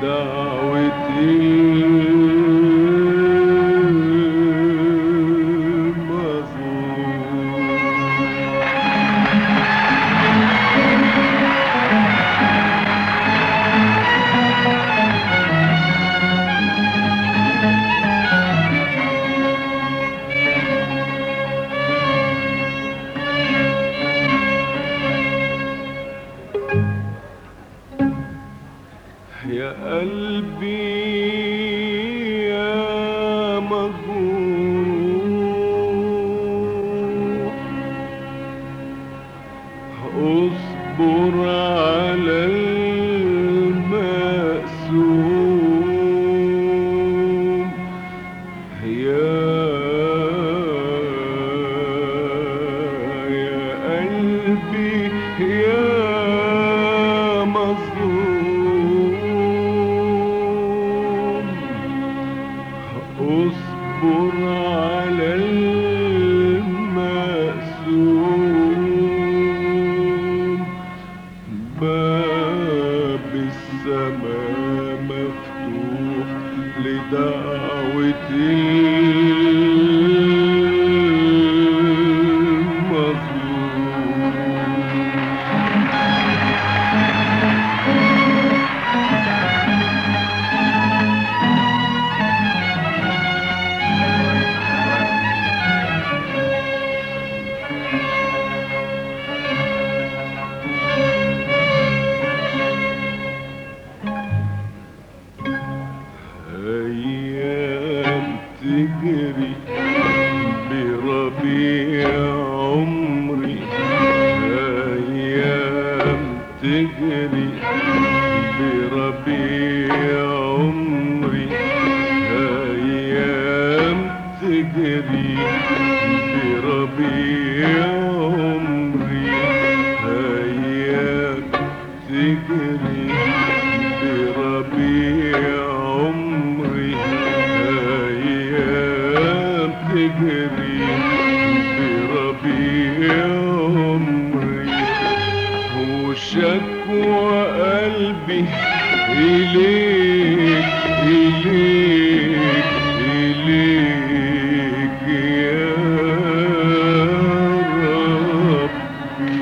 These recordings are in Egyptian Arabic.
لدعوة المظلوم يا قلبي يا مجروح اصبر على المقسوم يا يا قلبي يا مظلوم اصبر على المقسوم باب السماء مفتوح لدعوة المظلوم أيام تجري بربيع عمري أيام تجري بربيع عمري أيام تجري بربيع عمري أيام تجري بربيع عمري أيام تجري بربيع عمري وشكوى قلبي إليك إليك إليك يا ربي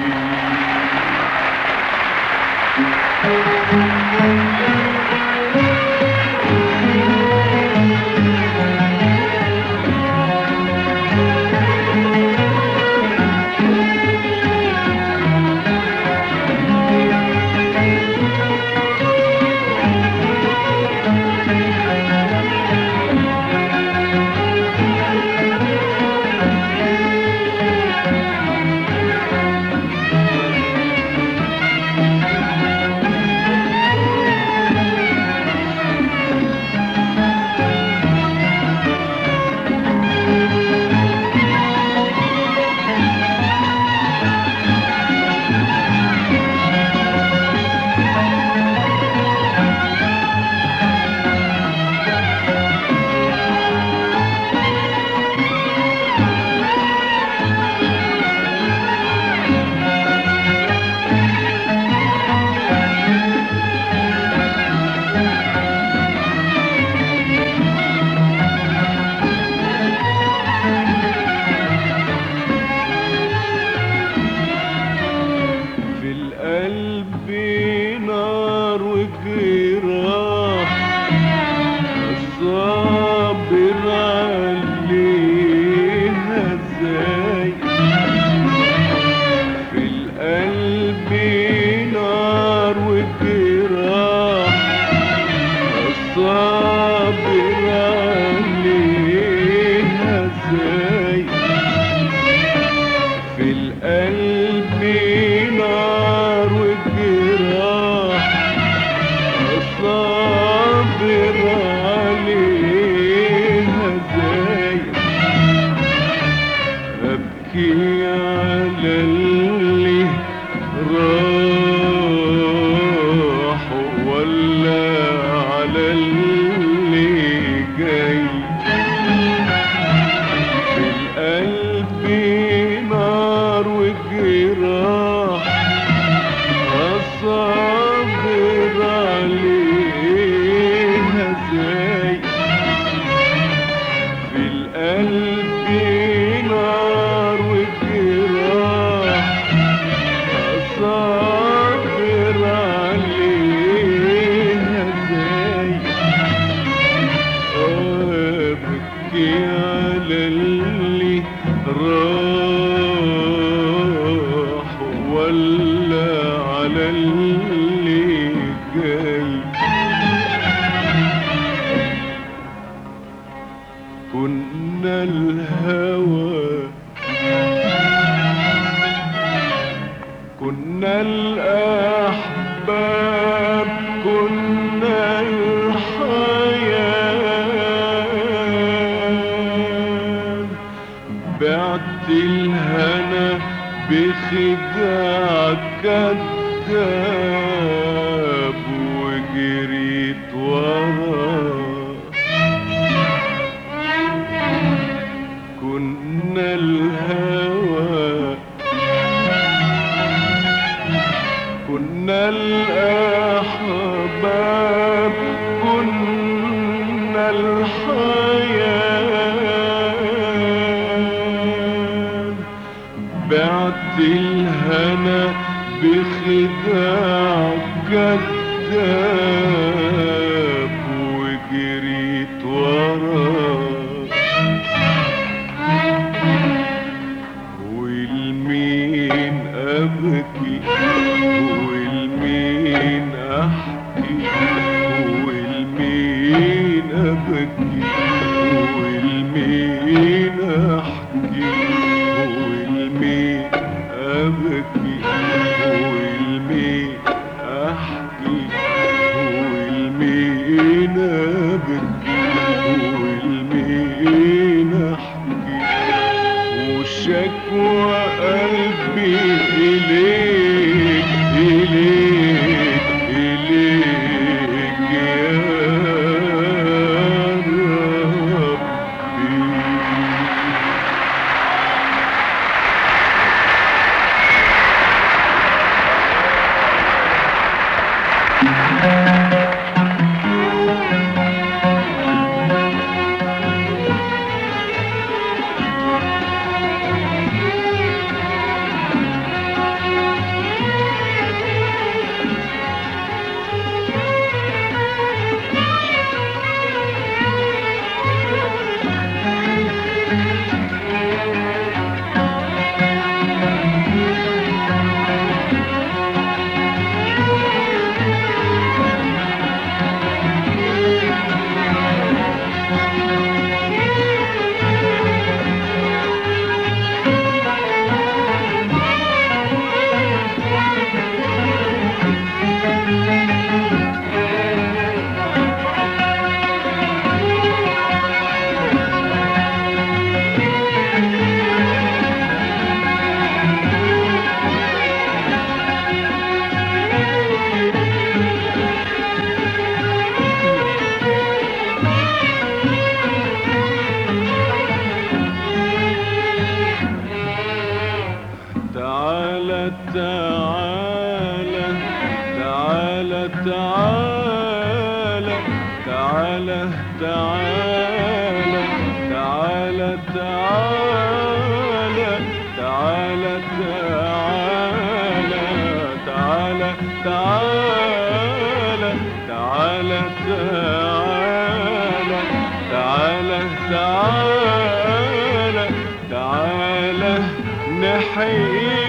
في القلب نار وجراح الصابر عليها ازاي في القلب نار وجراح الصابر عليها ازاي في القلب نار وجراح الصابر عليها ازاي ابكي على اللي راح ولا على اللي جاي في القلب نار وجراح الصبر عليه كنا الهوى كنا الأحباب كنا الحياة بعت الهنا بخداع كذاب وجريت وراه كنا الهوى كنا الأحباب كنا الحياة بعت الهنا بخداع كذاب وجريت وراه والمين أبكي والمين أحكي والمين أبكي والمين أحكي والمين أبكي والمين أحكي والمين أبكي والمين أحكي وشكوى قلبي إليك إليك إليك يا ربي تعالى تعالى تعالى تعالى تعالى تعالى تعالى تعالى تعالى تعالى تعالى تعالى تعالى تعالى تعالى تعالى تعالى نحيي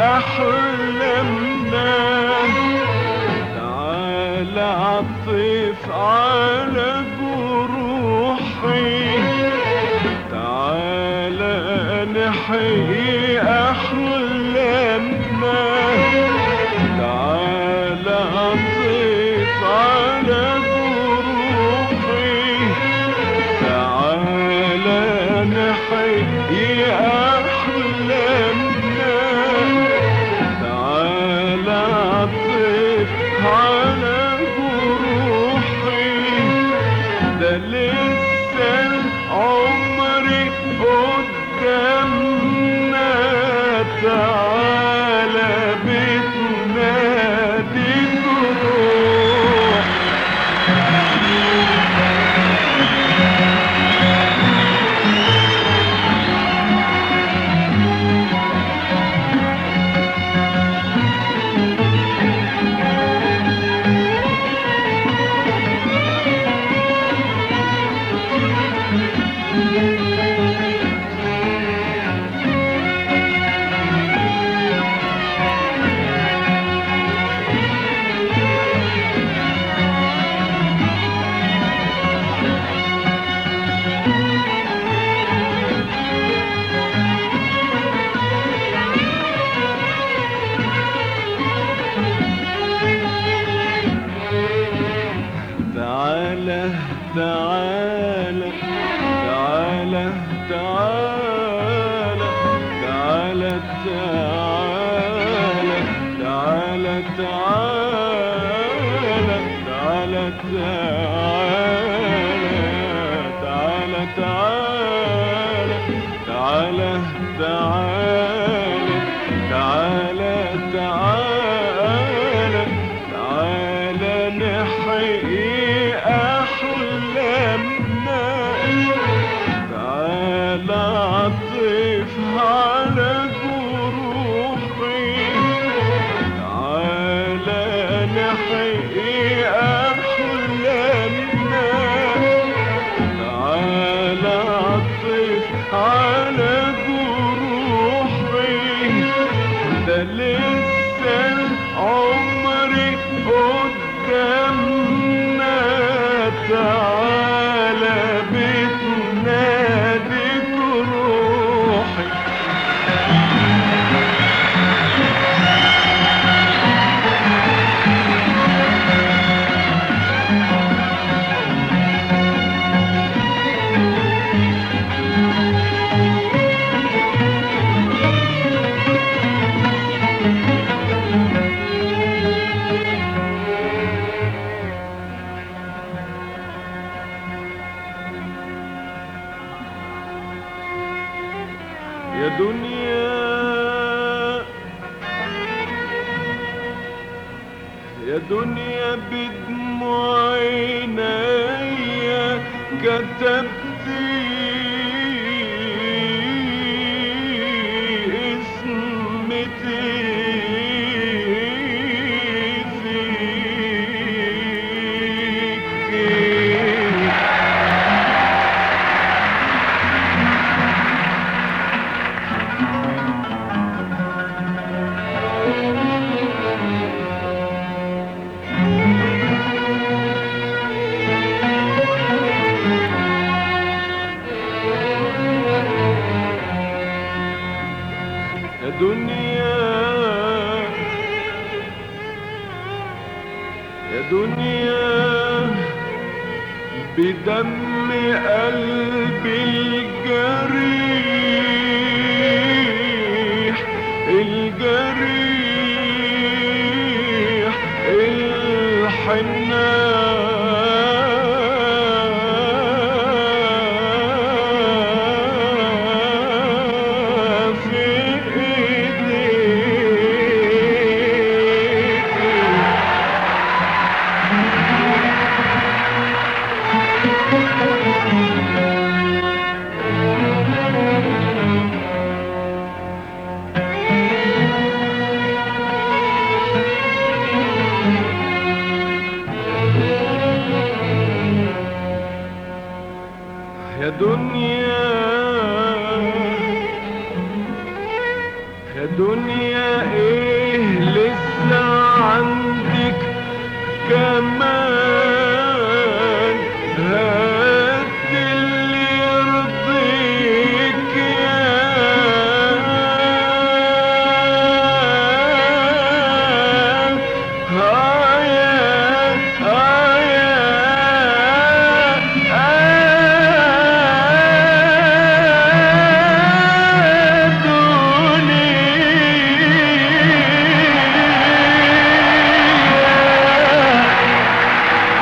أحلامنا تعالى عطف على جروحي تعالى نحيي أحلامنا تعالى عطف على جروحي تعالى نحيي أحلامنا تعالى عطف على جروحي ده لسه العمر قدامنا تعالى تعالى تعالى تعالى تعالى تعالى تعالى تعالى تعالى تعالى تعالى تعالى تعالى تعالى تعالى تعالى نحيي أحلامنا تعالى عطف على جروحي تعالى نحيي أحلامنا تعالى عطف على جروحي ده لسه عمري قدامنا تعالى بتنادي روحي يا دنيا يا دنيا بدموع عينيا كتبت اسمتي فيك يا دنيا يا دنيا بدم قلبي الجريح الجريح الحنان في ايديك يا دنيا يا دنيا ايه لسه عندك كمان هات اللي يرضيك يا هيا دنيا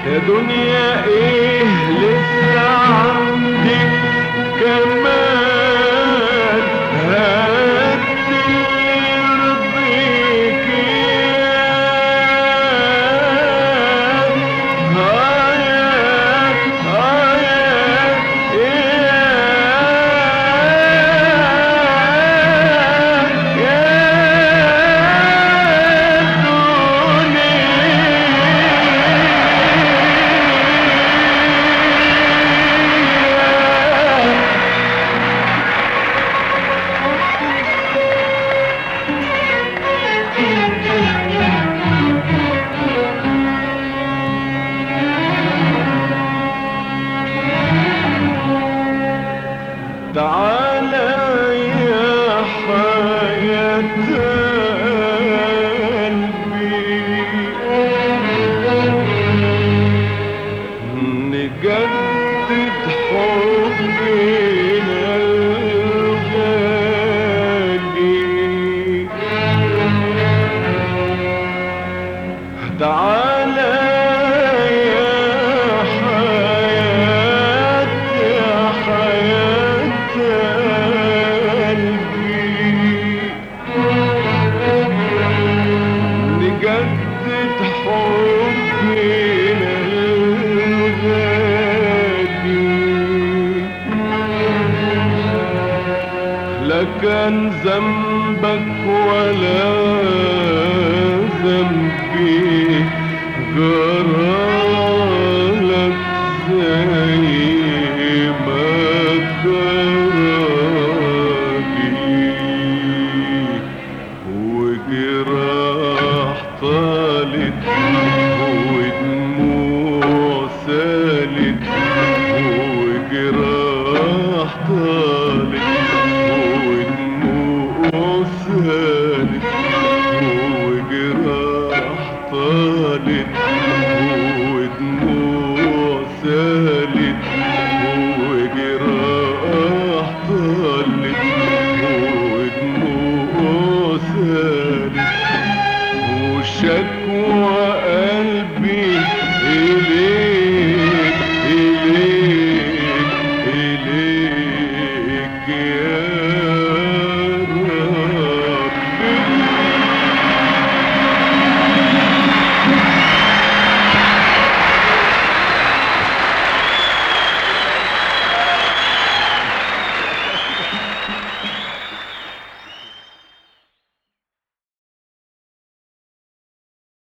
يا دنيا ايه لسه عندي كمان هات اللي يرضيك تعالى يا حياة قلبي نجدد حبنا الغالي تعالى يا حياة يا حياة قلبي نجدد حبنا الغالي لا كان ذنبك ولا ذنبي جرالك زي ما جرالي وجراح طالت ودموع سالت وجراح طالت ودموع سالت وجراح طالت